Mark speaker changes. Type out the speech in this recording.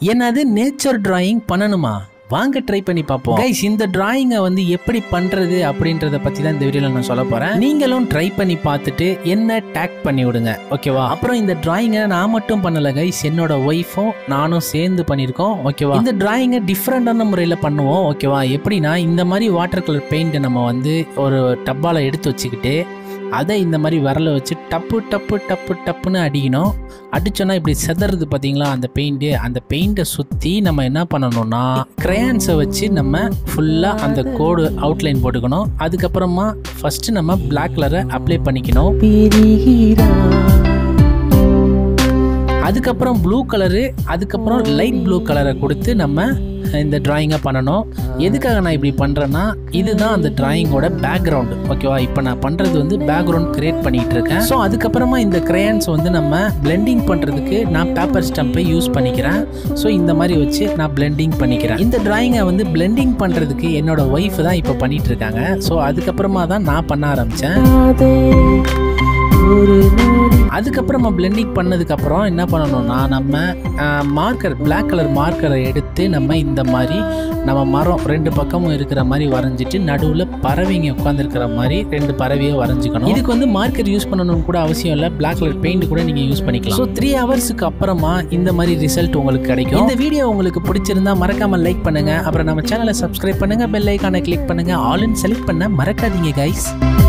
Speaker 1: என்னது nature drawing பண்ணணுமா வாங்க ட்ரை பண்ணி பார்ப்போம் கைஸ் இந்த டிராயிங்கை வந்து எப்படி பண்றது அப்படின்றத பத்தி தான் இந்த வீடியோல நான் சொல்ல போறேன் நீங்களும் ட்ரை பண்ணி பார்த்துட்டு என்ன டேக் பண்ணி விடுங்க ஓகேவா அப்புறம் இந்த டிராயிங்கை நான் மட்டும் பண்ணல கைஸ் என்னோட ஒய்ஃபும் நானும் சேர்ந்து பண்ணியிருக்கோம் ஓகேவா இந்த டிராயிங்கை டிஃப்ரெண்டான முறையில் பண்ணுவோம் ஓகேவா எப்படின்னா இந்த மாதிரி வாட்டர் கலர் பெயிண்ட்டை நம்ம வந்து ஒரு டப்பால எடுத்து வச்சுக்கிட்டு அதை இந்த மாதிரி விரல வச்சு டப்பு டப்பு டப்பு டப்புன்னு அடிக்கணும் அடிச்சோன்னா இப்படி செதறது பார்த்தீங்களா அந்த பெயிண்ட்டு அந்த பெயிண்ட்டை சுற்றி நம்ம என்ன பண்ணணும்னா கிரையான்ஸை வச்சு நம்ம ஃபுல்லாக அந்த கோடு அவுட்லைன் போட்டுக்கணும் அதுக்கப்புறமா ஃபஸ்ட்டு நம்ம பிளாக் கலரை அப்ளை பண்ணிக்கணும் அதுக்கப்புறம் ப்ளூ கலரு அதுக்கப்புறம் லைட் ப்ளூ கலரை கொடுத்து நம்ம இந்த டிராயிங்கை பண்ணணும் எதுக்காக நான் இப்படி பண்ணுறேன்னா இதுதான் அந்த டிராயிங்கோட பேக்ரவுண்டு ஓகேவா இப்போ நான் பண்ணுறது வந்து பேக்ரவுண்ட் கிரியேட் பண்ணிகிட்டு இருக்கேன் ஸோ அதுக்கப்புறமா இந்த கிரையான்ஸ் வந்து நம்ம பிளெண்டிங் பண்ணுறதுக்கு நான் பேப்பர் ஸ்டம்பை யூஸ் பண்ணிக்கிறேன் ஸோ இந்த மாதிரி வச்சு நான் பிளெண்டிங் பண்ணிக்கிறேன் இந்த டிராயிங்கை வந்து பிளெண்டிங் பண்ணுறதுக்கு என்னோட ஒய்ஃப் தான் இப்போ பண்ணிட்டு இருக்காங்க ஸோ அதுக்கப்புறமா தான் நான் பண்ண ஆரம்பித்தேன் அதுக்கப்புறமா பிளெண்டிங் பண்ணதுக்கப்புறம் என்ன பண்ணணும்னா நம்ம மார்க்கர் Black கலர் மார்க்கரை எடுத்து நம்ம இந்த மாதிரி நம்ம மரம் ரெண்டு பக்கமும் இருக்கிற மாதிரி வரைஞ்சிட்டு நடுவில் பறவைங்க உட்காந்துருக்கிற மாதிரி ரெண்டு பறவையை வரைஞ்சிக்கணும் இதுக்கு வந்து மார்க்கர் யூஸ் பண்ணணும்னு கூட அவசியம் இல்லை Black கலர் பெயிண்ட் கூட நீங்கள் யூஸ் பண்ணிக்கலாம் ஸோ த்ரீ ஹவர்ஸுக்கு அப்புறமா இந்த மாதிரி ரிசல்ட் உங்களுக்கு கிடைக்கும் இந்த வீடியோ உங்களுக்கு பிடிச்சிருந்தா மறக்காம லைக் பண்ணுங்க அப்புறம் நம்ம சேனலை சப்ஸ்கிரைப் பண்ணுங்க பெல் ஐக்கானை கிளிக் பண்ணுங்க ஆல் செலக்ட் பண்ண மறக்காதீங்க கைஸ்